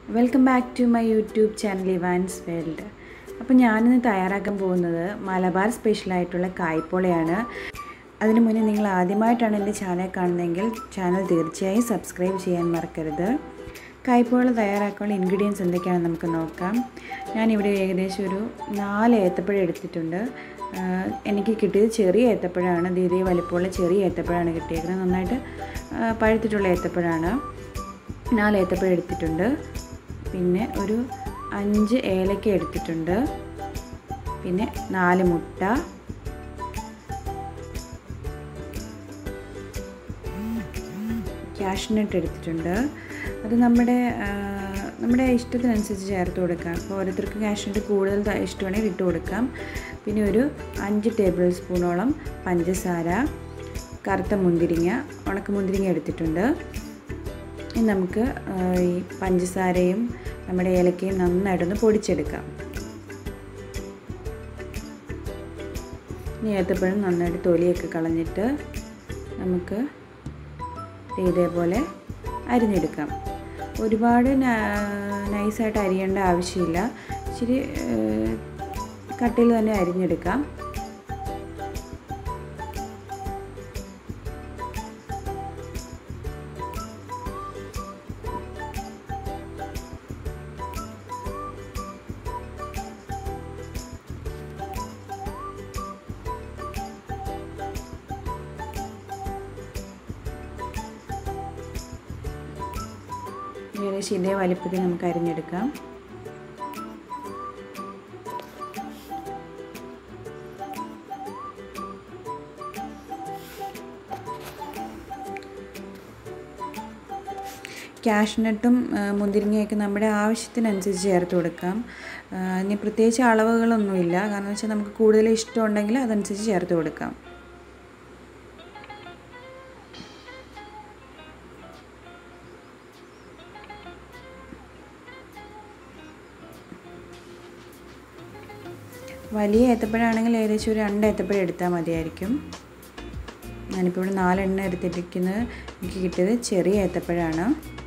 welcome back to my YouTube channel Evans world അപ്പോൾ ഞാനിന്ന് തയ്യാറാക്കാൻ പോകുന്നത് മലബാർ സ്പെഷ്യലായിട്ടുള്ള കായ്പോളയാണ് അതിനു മുന്നേ നിങ്ങൾ ആദ്യമായിട്ടാണ് എൻ്റെ ചാനൽ കാണുന്നതെങ്കിൽ ചാനൽ തീർച്ചയായും സബ്സ്ക്രൈബ് ചെയ്യാൻ മറക്കരുത് കായ്പോള തയ്യാറാക്കാനുള്ള ഇൻഗ്രീഡിയൻസ് എന്തൊക്കെയാണെന്ന് നമുക്ക് നോക്കാം ഞാനിവിടെ ഏകദേശം ഒരു നാല് ഏത്തപ്പഴം എടുത്തിട്ടുണ്ട് ആഹ് എനിക്ക് കിട്ടിയത് ചെറിയ ഏത്തപ്പഴമാണ് ഇത് ഇതേ വലിപ്പമുള്ള ചെറിയ ഏത്തപ്പഴമാണ് കിട്ടിയേക്കുന്നത് നന്നായിട്ട് ആഹ് പഴുത്തിട്ടുള്ള ഏത്തപ്പഴമാണ് നാല് ഏത്തപ്പഴം എടുത്തിട്ടുണ്ട് പിന്നെ ഒരു അഞ്ച് ഏലക്ക എടുത്തിട്ടുണ്ട് പിന്നെ നാല് മുട്ട ക്യാഷ്നട്ട് എടുത്തിട്ടുണ്ട് അത് നമ്മുടെ ആ, നമ്മുടെ ഇഷ്ടത്തിനനുസരിച്ച് ചേർത്ത് കൊടുക്കാം അപ്പോൾ ഓരോരുത്തർക്ക് ക്യാഷ്നട്ട് കൂടുതൽ ത- ഇഷ്ടമാണെങ്കിൽ ഇട്ട് കൊടുക്കാം പിന്നെ ഒരു അഞ്ച് ടേബിൾ സ്പൂണോളം പഞ്ചസാര കറുത്ത മുന്തിരിങ്ങ ഉണക്ക മുന്തിരിങ്ങ എടുത്തിട്ടുണ്ട് ഇനി നമുക്ക് ആ, ഈ പഞ്ചസാരയും നമ്മുടെ ഏലക്കയും നന്നായിട്ടൊന്ന് പൊടിച്ചെടുക്കാം ഇനി ഏത്തപ്പഴം നന്നായിട്ട് തൊലിയൊക്കെ കളഞ്ഞിട്ട് നമുക്ക് ഇതേപോലെ അരിഞ്ഞെടുക്കാം ഒരുപാട് നൈസായിട്ട് അരിയേണ്ട ആവശ്യമില്ല ഇച്ചിരി കട്ടിയിൽ തന്നെ അരിഞ്ഞെടുക്കാം ഏകദേശം ഇതേ വലിപ്പത്തിൽ നമുക്ക് അരിഞ്ഞെടുക്കാം ക്യാഷ്നട്ടും മുന്തിരിങ്ങയൊക്കെ നമ്മുടെ ആവശ്യത്തിനനുസരിച്ച് ചേർത്ത് കൊടുക്കാം ആ, ഇനി പ്രത്യേകിച്ച് അളവുകളൊന്നുമില്ല കാരണം വെച്ചാൽ നമുക്ക് കൂടുതൽ ഇഷ്ടമുണ്ടെങ്കിൽ അതനുസരിച്ച് ചേർത്ത് കൊടുക്കാം വലിയ ഏത്തപ്പഴമാണെങ്കിൽ ഏകദേശം ഒരു രണ്ട് ഏത്തപ്പഴം എടുത്താൽ മതിയായിരിക്കും ഞാനിപ്പോൾ ഇവിടെ നാലെണ്ണം എടുത്തിരിക്കുന്നത് എനിക്ക് കിട്ടിയത് ചെറിയ ഏത്തപ്പഴമാണ്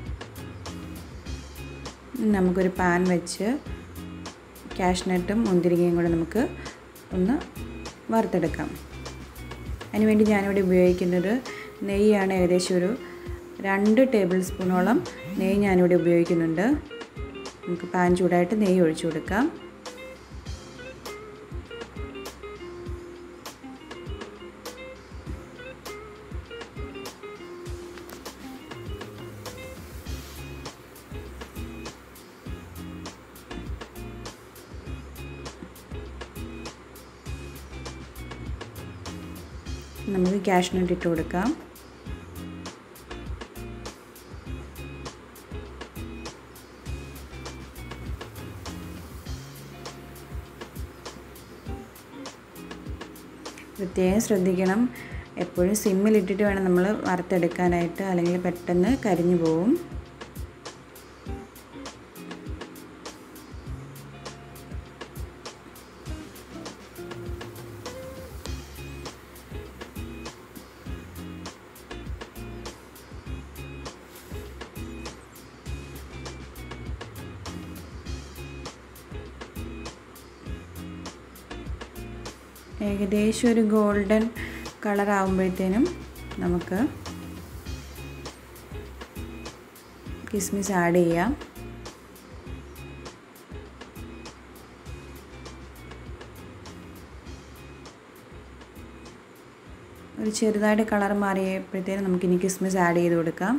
നമുക്കൊരു പാൻ വെച്ച് കാഷ്നട്ടും മുന്തിരിങ്ങയും കൂടെ നമുക്ക് ഒന്ന് വറുത്തെടുക്കാം അതിനുവേണ്ടി ഞാനിവിടെ ഉപയോഗിക്കുന്നത് നെയ്യാണ് ഏകദേശം ഒരു രണ്ട് ടേബിൾ സ്പൂണോളം നെയ്യ് ഞാനിവിടെ ഉപയോഗിക്കുന്നുണ്ട് നമുക്ക് പാൻ ചൂടായിട്ട് നെയ്യ് ഒഴിച്ചു കൊടുക്കാം നമുക്ക് ക്യാഷ്നട്ട് ഇട്ട് കൊടുക്കാം പ്രത്യേകം ശ്രദ്ധിക്കണം എപ്പോഴും സിമ്മിലിട്ടിട്ട് വേണം നമ്മൾ വറുത്തെടുക്കാനായിട്ട് അല്ലെങ്കിൽ പെട്ടെന്ന് കരിഞ്ഞു പോവും ഏകദേശം ഒരു ഗോൾഡൻ കളർ ആകുമ്പോഴത്തേനും നമുക്ക് കിസ്മിസ് ആഡ് ചെയ്യാം ഒരു ചെറുതായിട്ട് കളർ മാറിയപ്പോഴത്തേനും നമുക്കിനി കിസ്മിസ് ആഡ് ചെയ്ത് കൊടുക്കാം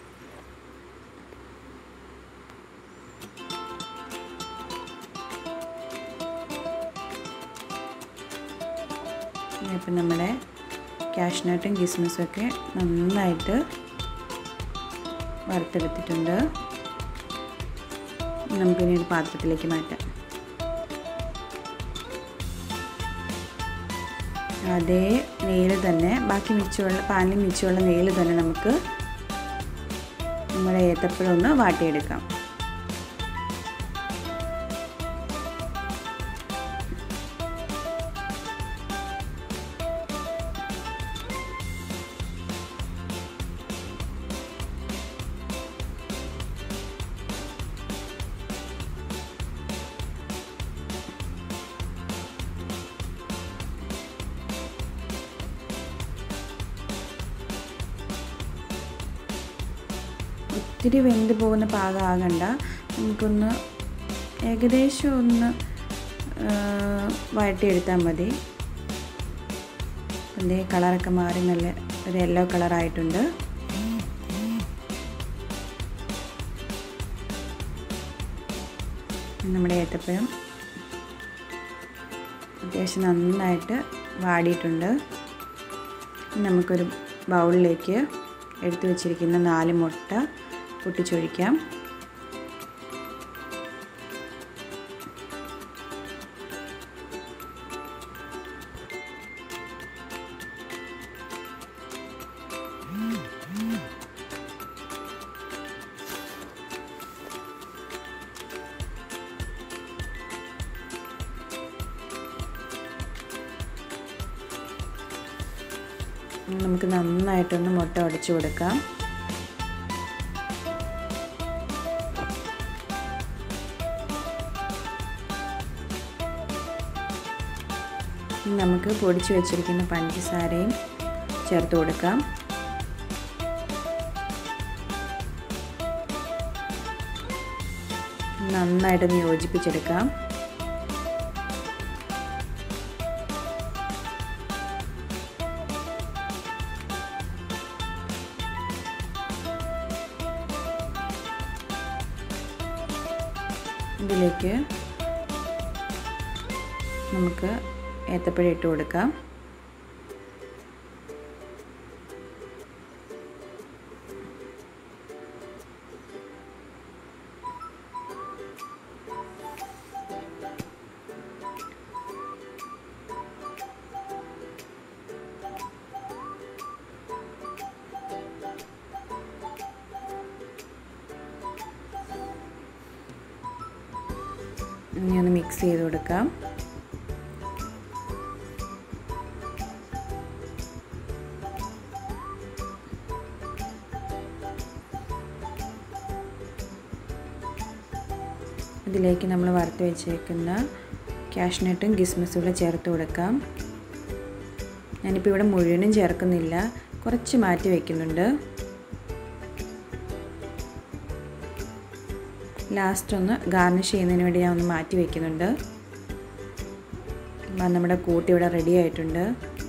ഇപ്പം നമ്മുടെ കാഷ്നട്ടും കിസ്മിസും ഒക്കെ നന്നായിട്ട് വറുത്തെടുത്തിട്ടുണ്ട് നമുക്കിനി ഒരു പാത്രത്തിലേക്ക് മാറ്റാം അതേ നെയ്യിൽ തന്നെ ബാക്കി മിച്ചമുള്ള പാനിൽ മിച്ചമുള്ള നെയ്യിൽ തന്നെ നമുക്ക് നമ്മുടെ ഏത്തപ്പഴം ഒന്ന് വാട്ടിയെടുക്കാം ഒത്തിരി വെന്ത് പോകുന്ന പാകമാകണ്ട നമുക്കൊന്ന് ഏകദേശം ഒന്ന് വഴട്ടിയെടുത്താൽ മതി അതിൻ്റെ കളറൊക്കെ മാറി നല്ല ഒരു യെല്ലോ കളറായിട്ടുണ്ട് നമ്മുടെ ഏത്തപ്പഴം അത്യാവശ്യം നന്നായിട്ട് വാടിയിട്ടുണ്ട് നമുക്കൊരു ബൗളിലേക്ക് എടുത്തു വച്ചിരിക്കുന്ന നാല് മുട്ട പൊട്ടിച്ചൊഴിക്കാം നമുക്ക് നന്നായിട്ടൊന്ന് മുട്ട ഉടച്ചു കൊടുക്കാം നമുക്ക് പൊടിച്ചു വെച്ചിരിക്കുന്ന പഞ്ചസാരയും ചേർത്ത് കൊടുക്കാം നന്നായിട്ടൊന്ന് യോജിപ്പിച്ചെടുക്കാം ഇതിലേക്ക് നമുക്ക് ഏത്തപ്പഴം ഇട്ട് കൊടുക്കാം ഇനി ഒന്ന് മിക്സ് ചെയ്ത് കൊടുക്കാം ഇതിലേക്ക് നമ്മൾ വറുത്ത് വെച്ചേക്കുന്ന കാഷ്നട്ടും കിസ്മിസും കൂടെ ചേർത്ത് കൊടുക്കാം ഞാനിപ്പോൾ ഇവിടെ മുഴുവനും ചേർക്കുന്നില്ല കുറച്ച് മാറ്റി വയ്ക്കുന്നുണ്ട് ലാസ്റ്റ് ഒന്ന് ഗാർണിഷ് ചെയ്യുന്നതിന് വേണ്ടി ഞാൻ ഒന്ന് മാറ്റി വയ്ക്കുന്നുണ്ട് നമ്മുടെ കൂട്ടി ഇവിടെ റെഡി ആയിട്ടുണ്ട്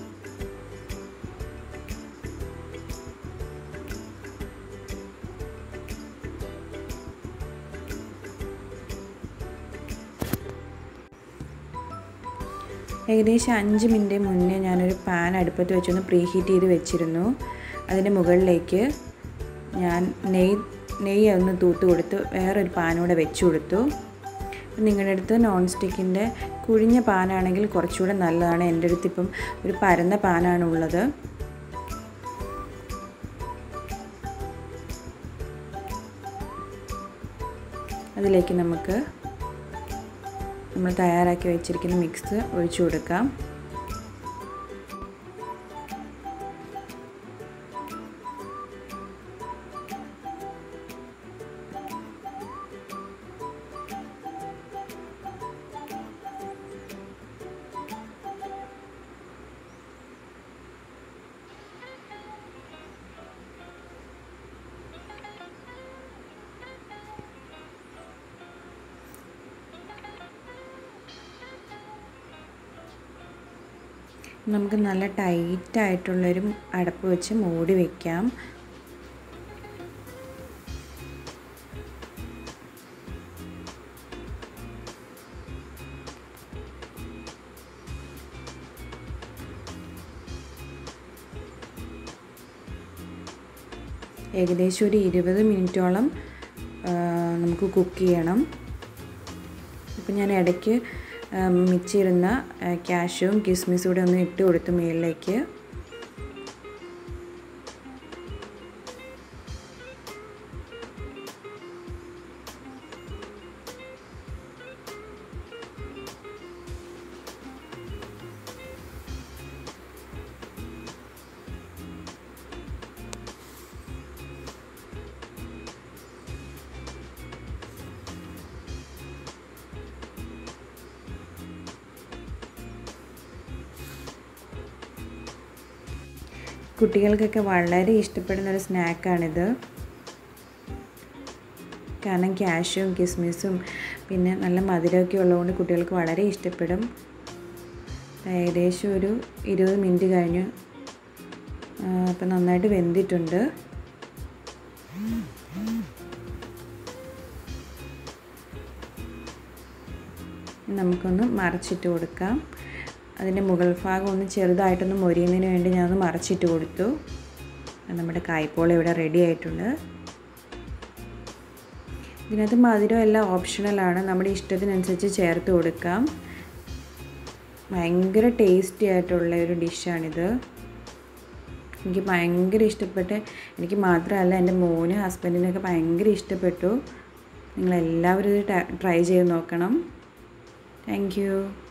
ഏകദേശം അഞ്ച് മിനിറ്റ് മുന്നേ ഞാനൊരു പാൻ അടുപ്പത്ത് വെച്ചൊന്ന് പ്രീ ഹീറ്റ് ചെയ്ത് വെച്ചിരുന്നു അതിൻ്റെ മുകളിലേക്ക് ഞാൻ നെയ്യ് നെയ്യ് ഒന്ന് തൂത്ത് കൊടുത്ത് വേറൊരു പാനൂടെ വെച്ച് കൊടുത്തു നിങ്ങളുടെ അടുത്ത് നോൺ സ്റ്റിക്കിൻ്റെ കുഴിഞ്ഞ പാനാണെങ്കിൽ കുറച്ചുകൂടെ നല്ലതാണ് എൻ്റെ അടുത്ത് ഇപ്പം ഒരു പരന്ന പാനാണ് ഉള്ളത് അതിലേക്ക് നമുക്ക് നമ്മൾ തയ്യാറാക്കി വെച്ചിരിക്കുന്ന മിക്സ് ഒഴിച്ചു കൊടുക്കാം നമുക്ക് നല്ല ടൈറ്റായിട്ടുള്ളൊരു അടപ്പ് വെച്ച് മൂടി വയ്ക്കാം ഏകദേശം ഒരു ഇരുപത് മിനിറ്റോളം നമുക്ക് കുക്ക് ചെയ്യണം ഇപ്പം ഞാൻ ഇടയ്ക്ക് മിച്ചിരുന്ന ക്യാഷും കിസ്മിസും കൂടെ ഒന്ന് ഇട്ട് കൊടുത്തു മുകളിലേക്ക് കുട്ടികൾക്കൊക്കെ വളരെ ഇഷ്ടപ്പെടുന്ന ഒരു സ്നാക്കാണിത് കാരണം ക്യാഷും കിസ്മിസും പിന്നെ നല്ല മധുരമൊക്കെ ഉള്ളതുകൊണ്ട് കുട്ടികൾക്ക് വളരെ ഇഷ്ടപ്പെടും ഏകദേശം ഒരു ഇരുപത് മിനിറ്റ് കഴിഞ്ഞു അപ്പം നന്നായിട്ട് വെന്തിട്ടുണ്ട് നമുക്കൊന്ന് മറച്ചിട്ട് കൊടുക്കാം അതിൻ്റെ മുകൾ ഭാഗം ഒന്ന് ചെറുതായിട്ടൊന്ന് മൊരിയുന്നതിന് വേണ്ടി ഞാനൊന്ന് മറച്ചിട്ട് കൊടുത്തു നമ്മുടെ കായ്പോള ഇവിടെ റെഡി ആയിട്ടുണ്ട് ഇതിനകത്ത് മധുരം എല്ലാം ഓപ്ഷണലാണ് നമ്മുടെ ഇഷ്ടത്തിനനുസരിച്ച് ചേർത്ത് കൊടുക്കാം ഭയങ്കര ടേസ്റ്റി ആയിട്ടുള്ള ഒരു ഡിഷാണിത് എനിക്ക് ഭയങ്കര ഇഷ്ടപ്പെട്ട് എനിക്ക് മാത്രമല്ല എൻ്റെ മോന് ഹസ്ബൻഡിനൊക്കെ ഭയങ്കര ഇഷ്ടപ്പെട്ടു നിങ്ങളെല്ലാവരും ഇത് ട്രൈ ചെയ്ത് നോക്കണം താങ്ക്